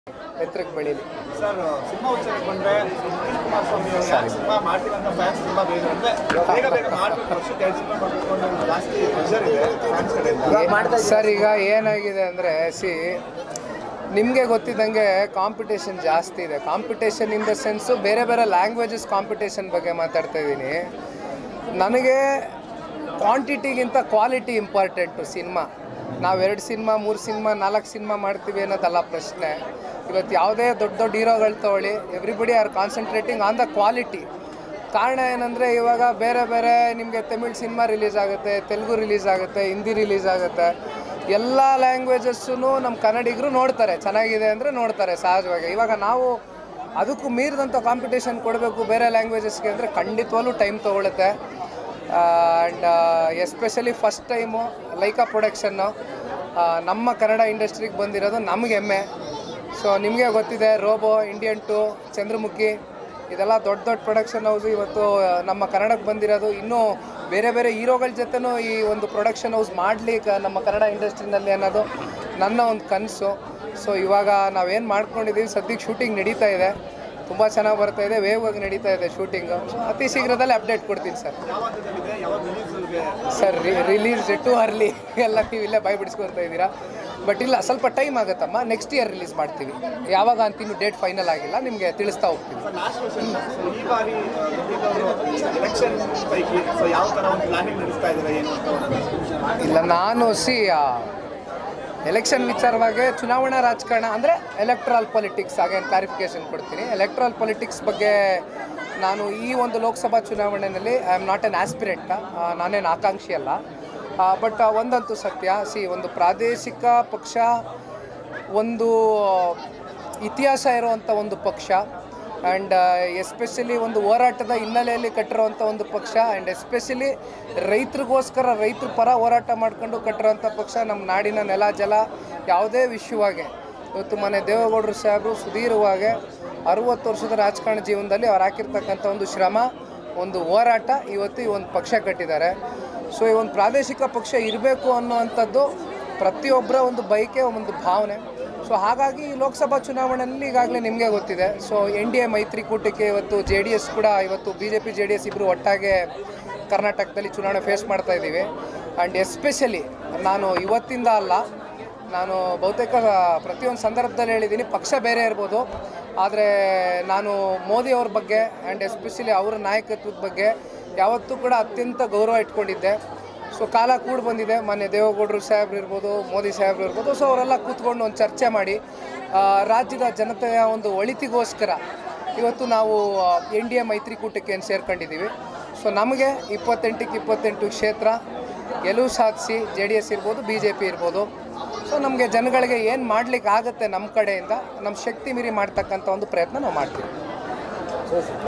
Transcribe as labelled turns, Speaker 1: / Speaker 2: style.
Speaker 1: ಎತ್ತರಕ್ಕೆ ಬೆಳೀಲಿ
Speaker 2: sir cinema ವಿಚಾರಕ್ಕೆ ಬಂದ್ರೆ ನಿಖಿಲ್ ಕುಮಾರಸ್ವಾಮಿ ಅವರು ಯಾಕೆ ಸಿನಿಮಾ ಮಾಡ್ತೀವಿ ಅಂತ ಫ್ಯಾನ್ಸ್ ತುಂಬಾ ಬೇಗ ಅಂದ್ರೆ ಬೇಗ ಬೇಗ ಮಾಡ್ಬೇಕು ವರ್ಷಕ್ಕೆ ಎರಡು ಸಿನಿಮಾ ಮಾಡಬೇಕು ಅನ್ನೋ ಒಂದು ಜಾಸ್ತಿ ಪ್ರೆಷರ್ ಇದೆ ಫ್ಯಾನ್ಸ್ ಕಡೆಯಿಂದ
Speaker 1: ಸರ್ ಈಗ ಏನಾಗಿದೆ ಅಂದರೆ ಸಿ ನಿಮಗೆ ಗೊತ್ತಿದ್ದಂಗೆ ಕಾಂಪಿಟೇಷನ್ ಜಾಸ್ತಿ ಇದೆ ಕಾಂಪಿಟೇಷನ್ ಇನ್ ದ ಸೆನ್ಸು ಬೇರೆ ಬೇರೆ ಲ್ಯಾಂಗ್ವೇಜಸ್ ಕಾಂಪಿಟೇಷನ್ ಬಗ್ಗೆ ಮಾತಾಡ್ತಾ ಇದ್ದೀನಿ ನನಗೆ ಕ್ವಾಂಟಿಟಿಗಿಂತ ಕ್ವಾಲಿಟಿ ಇಂಪಾರ್ಟೆಂಟು ಸಿನಿಮಾ ನಾವು ಎರಡು ಸಿನಿಮಾ ಮೂರು ಸಿನಿಮಾ ನಾಲ್ಕು ಸಿನಿಮಾ ಮಾಡ್ತೀವಿ ಅನ್ನೋದಲ್ಲ ಪ್ರಶ್ನೆ ಇವತ್ತು ಯಾವುದೇ ದೊಡ್ಡ ದೊಡ್ಡ ಹೀರೋಗಳು ತಗೊಳ್ಳಿ everybody are concentrating on the quality ಕಾರಣ ಏನಂದರೆ ಇವಾಗ ಬೇರೆ ಬೇರೆ ನಿಮಗೆ ತಮಿಳ್ ಸಿನಿಮಾ ರಿಲೀಸ್ ಆಗುತ್ತೆ ತೆಲುಗು ರಿಲೀಸ್ ಆಗುತ್ತೆ ಹಿಂದಿ ರಿಲೀಸ್ ಆಗುತ್ತೆ ಎಲ್ಲ ಲ್ಯಾಂಗ್ವೇಜಸ್ಸು ನಮ್ಮ ಕನ್ನಡಿಗರು ನೋಡ್ತಾರೆ ಚೆನ್ನಾಗಿದೆ ಅಂದರೆ ನೋಡ್ತಾರೆ ಸಹಜವಾಗಿ ಇವಾಗ ನಾವು ಅದಕ್ಕೂ ಮೀರಿದಂಥ ಕಾಂಪಿಟೇಷನ್ ಕೊಡಬೇಕು ಬೇರೆ ಲ್ಯಾಂಗ್ವೇಜಸ್ಗೆ ಅಂದರೆ ಖಂಡಿತವಾಗ್ಲೂ ಟೈಮ್ ತೊಗೊಳುತ್ತೆ and especially first time Lyca production ನಮ್ಮ ಕನ್ನಡ ಇಂಡಸ್ಟ್ರಿಗೆ ಬಂದಿರೋದು ನಮಗೆ ಹೆಮ್ಮೆ ಸೊ ನಿಮಗೆ ಗೊತ್ತಿದೆ ರೋಬೋ ಇಂಡಿಯನ್ ಟು ಚಂದ್ರಮುಖಿ ಇದೆಲ್ಲ ದೊಡ್ಡ ದೊಡ್ಡ ಪ್ರೊಡಕ್ಷನ್ ಹೌಸ್ ಇವತ್ತು ನಮ್ಮ ಕನ್ನಡಕ್ಕೆ ಬಂದಿರೋದು ಇನ್ನೂ ಬೇರೆ ಬೇರೆ ಹೀರೋಗಳ ಜೊತೆನೂ ಈ ಒಂದು ಪ್ರೊಡಕ್ಷನ್ ಹೌಸ್ ಮಾಡಲಿಕ್ಕೆ ನಮ್ಮ ಕನ್ನಡ ಇಂಡಸ್ಟ್ರಿನಲ್ಲಿ ಅನ್ನೋದು ನನ್ನ ಒಂದು ಕನಸು ಸೊ ಇವಾಗ ನಾವೇನು ಮಾಡ್ಕೊಂಡಿದ್ದೀವಿ ಸದ್ಯಕ್ಕೆ ಶೂಟಿಂಗ್ ನಡೀತಾ ಇದೆ ತುಂಬ ಚೆನ್ನಾಗಿ ಬರ್ತಾ ಇದೆ ವೇಗವಾಗಿ ನಡೀತಾ ಇದೆ ಶೂಟಿಂಗು ಅತಿ ಶೀಘ್ರದಲ್ಲೇ ಅಪ್ಡೇಟ್ ಕೊಡ್ತೀನಿ ಸರ್
Speaker 2: ಯಾವ ಹಂತದಲ್ಲಿದೆ ಯಾವಾಗ ರಿಲೀಸ್ಗೆ
Speaker 1: ಸರ್ ರಿಲೀಸ್ ಟು ಅರ್ಲಿ ಎಲ್ಲ ನೀವು ಇಲ್ಲೇ ಬಾಯ್ ಬಿಡಿಸ್ಕೊಳ್ತಾ ಇದ್ದೀರಾ ಬಟ್ ಇಲ್ಲ ಸ್ವಲ್ಪ ಟೈಮ್ ಆಗುತ್ತಮ್ಮ ನೆಕ್ಸ್ಟ್ ಇಯರ್ ರಿಲೀಸ್ ಮಾಡ್ತೀವಿ ಯಾವಾಗ ಅಂತ ಇನ್ನೂ ಡೇಟ್ ಫೈನಲ್ ಆಗಿಲ್ಲ ನಿಮಗೆ ತಿಳಿಸ್ತಾ ಹೋಗ್ತೀವಿ
Speaker 2: ಲಾಸ್ಟ್ ಕ್ವಶನ್ ಸೊ ಈ ಬಾರಿ ಆ, ನಿಖಿಲ್ ಅವರು ಎಲೆಕ್ಷನ್ ಪೈಕಿ ಸೊ ಯಾವ ತರ ಒಂದು ಪ್ಲಾನಿಂಗ್ ನಡೆಸ್ತಾ ಇದ್ದಾರೆ ಏನು ಅಂತ ಒಂದು
Speaker 1: ಇಲ್ಲ ನಾನು ಸಿ ಎಲೆಕ್ಷನ್ ವಿಚಾರವಾಗಿ ಚುನಾವಣಾ ರಾಜಕಾರಣ ಅಂದರೆ ಎಲೆಕ್ಟ್ರಲ್ ಪೊಲಿಟಿಕ್ಸ್ ಹಾಗೆ ಕ್ಲಾರಿಫಿಕೇಶನ್ ಕೊಡ್ತೀನಿ ಎಲೆಕ್ಟ್ರಲ್ ಪೊಲಿಟಿಕ್ಸ್ ಬಗ್ಗೆ ನಾನು ಈ ಒಂದು ಲೋಕಸಭಾ ಚುನಾವಣೆಯಲ್ಲಿ I am not an aspirant ನಾನೇನು ಆಕಾಂಕ್ಷಿ ಅಲ್ಲ ಬಟ್ ಒಂದಂತೂ ಸತ್ಯ ಸಿ ಒಂದು ಪ್ರಾದೇಶಿಕ ಪಕ್ಷ ಒಂದು ಇತಿಹಾಸ ಇರುವಂಥ ಒಂದು ಪಕ್ಷ ಆ್ಯಂಡ್ ಎಸ್ಪೆಷಲಿ ಒಂದು ಹೋರಾಟದ ಹಿನ್ನೆಲೆಯಲ್ಲಿ ಕಟ್ಟಿರುವಂಥ ಒಂದು ಪಕ್ಷ ಆ್ಯಂಡ್ ಎಸ್ಪೆಷಲಿ ರೈತರಿಗೋಸ್ಕರ ರೈತರ ಪರ ಹೋರಾಟ ಮಾಡ್ಕೊಂಡು ಕಟ್ಟಿರೋಂಥ ಪಕ್ಷ ನಮ್ಮ ನಾಡಿನ ನೆಲ ಜಲ ಯಾವುದೇ ವಿಷಯವಾಗಿ ಇವತ್ತು ಮನೆ ದೇವೇಗೌಡರು ಸಾಹೇಬರು ಸುದೀರ್ಘವಾಗಿ ಅರುವತ್ತು ವರ್ಷದ ರಾಜಕಾರಣ ಜೀವನದಲ್ಲಿ ಅವ್ರು ಹಾಕಿರ್ತಕ್ಕಂಥ ಒಂದು ಶ್ರಮ ಒಂದು ಹೋರಾಟ ಇವತ್ತು ಈ ಒಂದು ಪಕ್ಷ ಕಟ್ಟಿದ್ದಾರೆ ಸೊ ಈ ಒಂದು ಪ್ರಾದೇಶಿಕ ಪಕ್ಷ ಇರಬೇಕು ಅನ್ನುವಂಥದ್ದು ಪ್ರತಿಯೊಬ್ಬರ ಒಂದು ಬಯಕೆ ಒಂದು ಭಾವನೆ ಸೊ ಹಾಗಾಗಿ ಈ ಲೋಕಸಭಾ ಚುನಾವಣೆಯಲ್ಲಿ ಈಗಾಗಲೇ ನಿಮಗೆ ಗೊತ್ತಿದೆ ಸೊ ಎನ್ ಡಿ ಎ ಮೈತ್ರಿಕೂಟಕ್ಕೆ ಇವತ್ತು ಜೆ ಡಿ ಎಸ್ ಕೂಡ ಇವತ್ತು B J P J D S ಇಬ್ಬರು ಒಟ್ಟಾಗೆ ಕರ್ನಾಟಕದಲ್ಲಿ ಚುನಾವಣೆ ಫೇಸ್ ಮಾಡ್ತಾ ಇದ್ದೀವಿ ಆ್ಯಂಡ್ ಎಸ್ಪೆಷಲಿ ನಾನು ಇವತ್ತಿಂದ ಅಲ್ಲ ನಾನು ಬಹುತೇಕ ಪ್ರತಿಯೊಂದು ಸಂದರ್ಭದಲ್ಲಿ ಹೇಳಿದ್ದೀನಿ ಪಕ್ಷ ಬೇರೆ ಇರ್ಬೋದು ಆದರೆ ನಾನು ಮೋದಿ ಅವ್ರ ಬಗ್ಗೆ ಆ್ಯಂಡ್ ಎಸ್ಪೆಷಲಿ ಅವರ ನಾಯಕತ್ವದ ಬಗ್ಗೆ ಯಾವತ್ತೂ ಕೂಡ ಅತ್ಯಂತ ಗೌರವ ಇಟ್ಕೊಂಡಿದ್ದೆ ಸೊ ಕಾಲ ಕೂಡ ಬಂದಿದೆ ಮೊನ್ನೆ ದೇವೇಗೌಡರು ಸಾಹೇಬ್ರು ಇರ್ಬೋದು ಮೋದಿ ಸಾಹೇಬ್ರು ಇರ್ಬೋದು ಸೊ ಅವರೆಲ್ಲ ಕೂತ್ಕೊಂಡು ಒಂದು ಚರ್ಚೆ ಮಾಡಿ ಆ, ರಾಜ್ಯದ ಜನತೆಯ ಒಂದು ಒಳಿತಿಗೋಸ್ಕರ ಇವತ್ತು ನಾವು ಎನ್ ಡಿ ಎ ಮೈತ್ರಿಕೂಟಕ್ಕೆ ಏನು ಸೇರ್ಕೊಂಡಿದ್ದೀವಿ ಸೊ ನಮಗೆ ಇಪ್ಪತ್ತೆಂಟಕ್ಕೆ ಇಪ್ಪತ್ತೆಂಟು ಕ್ಷೇತ್ರ ಗೆಲುವು ಸಾಧಿಸಿ ಜೆ ಡಿ ಎಸ್ ಇರ್ಬೋದು ಬಿ ಜೆ ಪಿ ಇರ್ಬೋದು ಸೊ ನಮಗೆ ಜನಗಳಿಗೆ ಏನು ಮಾಡಲಿಕ್ಕೆ ಆಗುತ್ತೆ ನಮ್ಮ ಕಡೆಯಿಂದ ನಮ್ಮ ಶಕ್ತಿ ಮೀರಿ ಮಾಡ್ತಕ್ಕಂಥ ಒಂದು ಪ್ರಯತ್ನ ನಾವು ಮಾಡ್ತೀವಿ